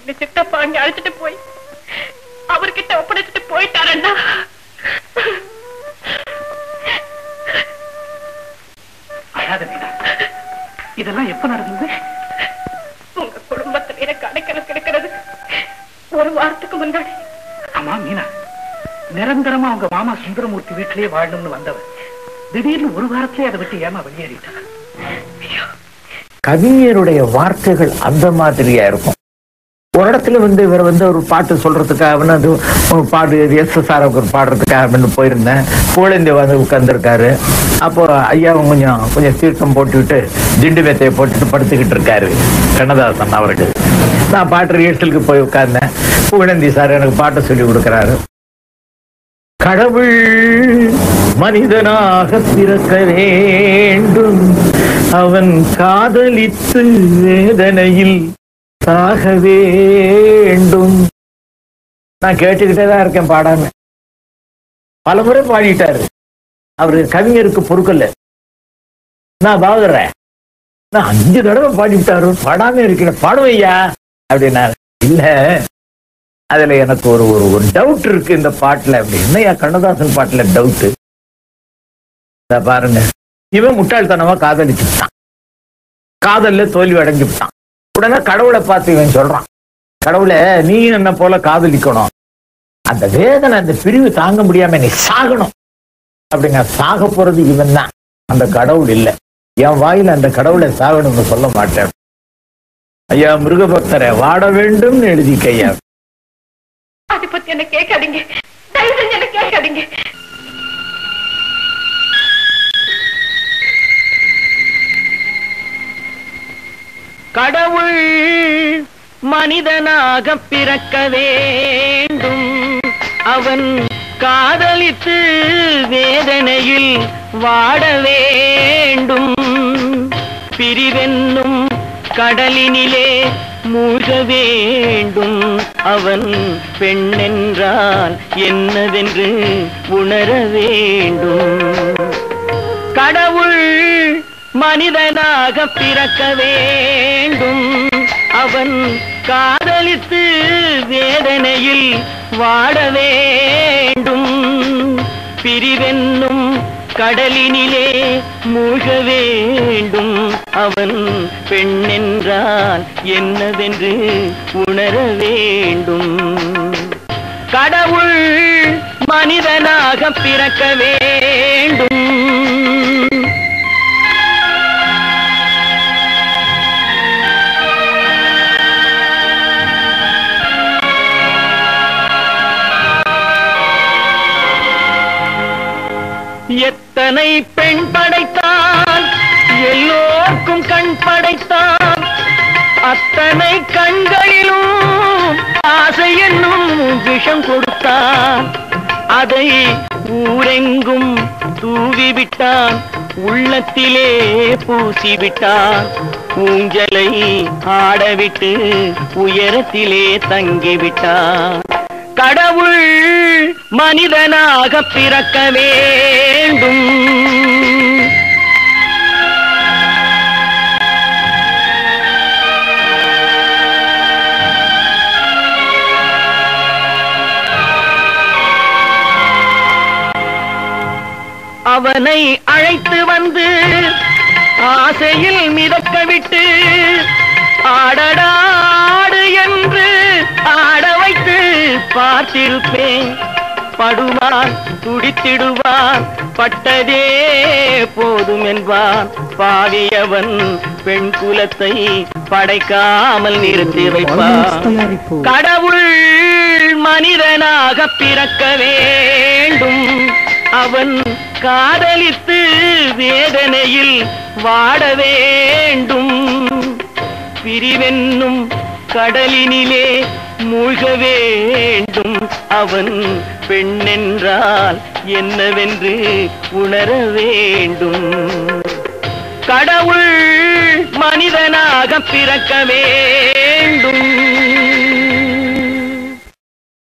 எங்க சித்தப்பா அங்க அழைச்சிட்டு போய் அவர்கிட்ட ஒப்படைச்சிட்டு போயிட்டாரண்ணா அழாத மீனா இதெல்லாம் எப்ப நடந்தது உங்க குடும்பத்துல எனக்கு அடைக்கலம் கிடைக்கிறது ஒரு வாரத்துக்கு முன்னாடி ஆமா மீனா நிரந்தரமா உங்க மாமா சுந்தரமூர்த்தி வீட்டிலேயே வாழணும்னு வந்தவன் திடீர்னு ஒரு வாரத்திலே அதை விட்டு ஏமா வெளியேறிட்டான் கவிஞருடைய வார்த்தைகள் அந்த மாதிரியா இருக்கும் ஒரு இடத்துல வந்து இவர் வந்து ஒரு பாட்டு சொல்றதுக்காக வந்து அது ஒரு பாட்டு எஸ் எஸ் ஆர் ஒரு பாடுறதுக்காக வந்து போயிருந்தேன் புகழேந்தி வந்து உட்கார்ந்துருக்காரு அப்போ ஐயாவும் கொஞ்சம் கொஞ்சம் தீர்க்கம் போட்டுவிட்டு திண்டு மெத்தையை போட்டுட்டு படுத்துக்கிட்டு இருக்காரு கண்ணதாசன் அவர்கள் நான் பாட்டு ரிஹர்சலுக்கு போய் உட்கார்ந்தேன் புகழேந்தி சார் எனக்கு பாட்டு சொல்லி கொடுக்குறாரு கடவுள் மனிதனாக பிறக்க வேண்டும் அவன் காதலித்து வேதனையில் சாக வேண்டும் நான் கேட்டுக்கிட்டே தான் இருக்கேன் பாடாம பல முறை பாடிட்டாரு அவரு கவிஞருக்கு பொறுக்கல நான் பாகுறேன் நான் அஞ்சு தடவை பாடிவிட்டாரு பாடாம இருக்கிறேன் பாடுவையா அப்படின்னாரு இல்ல அதுல எனக்கு ஒரு ஒரு ஒரு டவுட் இருக்கு இந்த பாட்டுல அப்படி என்னையா கண்ணதாசன் பாட்டுல டவுட் பாருங்க இவன் முட்டாள்தனமா காதலிச்சுட்டான் காதல்ல தோல்வி அடைஞ்சுட்டான் உடனே கடவுளை பார்த்து இவன் சொல்றான் கடவுளை நீ என்ன போல காதலிக்கணும் அந்த வேதனை அந்த பிரிவு தாங்க முடியாம நீ சாகணும் அப்படிங்க சாக போறது இவன் தான் அந்த கடவுள் இல்ல என் வாயில அந்த கடவுளை சாகணும்னு சொல்ல மாட்டேன் ஐயா மிருகபக்தரை வாட வேண்டும்னு எழுதிக்க ஐயா அதை பத்தி என்ன கேட்காதீங்க தயவு செஞ்சு என்ன கேட்காதீங்க கடவுள் மனிதனாக பிறக்க வேண்டும் அவன் காதலித்து வேதனையில் வாட வேண்டும் பிரிவென்னும் கடலினிலே மூழ்க வேண்டும் அவன் பெண்ணென்றால் என்னவென்று உணர வேண்டும் கடவுள் மனிதனாக பிறக்க வேண்டும் அவன் காதலித்து வேதனையில் வாட வேண்டும் பிரிவென்னும் கடலினிலே மூழ்க வேண்டும் அவன் பெண்ணென்றால் என்னவென்று உணர வேண்டும் கடவுள் மனிதனாக பிறக்க வேண்டும் எத்தனை பெண் படைத்தான் எல்லோர்க்கும் கண் படைத்தான் அத்தனை கண்களிலும் ஆசை என்னும் விஷம் கொடுத்தான் அதை ஊரெங்கும் தூவிவிட்டான் உள்ளத்திலே பூசிவிட்டான் ஊஞ்சலை ஆடவிட்டு உயரத்திலே தங்கிவிட்டான் கடவுள் மனிதனாக பிறக்க வேண்டும் அவனை அழைத்து வந்து ஆசையில் மிதக்க விட்டு ஆடடாடு என்று ஆட வைத்து பார்த்திருப்பேன் படுவான் துடித்திடுவான் பட்டதே போதும் என்பான் பாவியவன் பெண் குலத்தை படைக்காமல் நிறுத்தி வைப்பான் கடவுள் மனிதனாக பிறக்க வேண்டும் அவன் காதலித்து வேதனையில் வாட வேண்டும் பிரிவென்னும் கடலினிலே மூழ்க வேண்டும் அவன் பெண்ணென்றால் என்னவென்று உணர வேண்டும் கடவுள் மனிதனாக பிறக்க வேண்டும்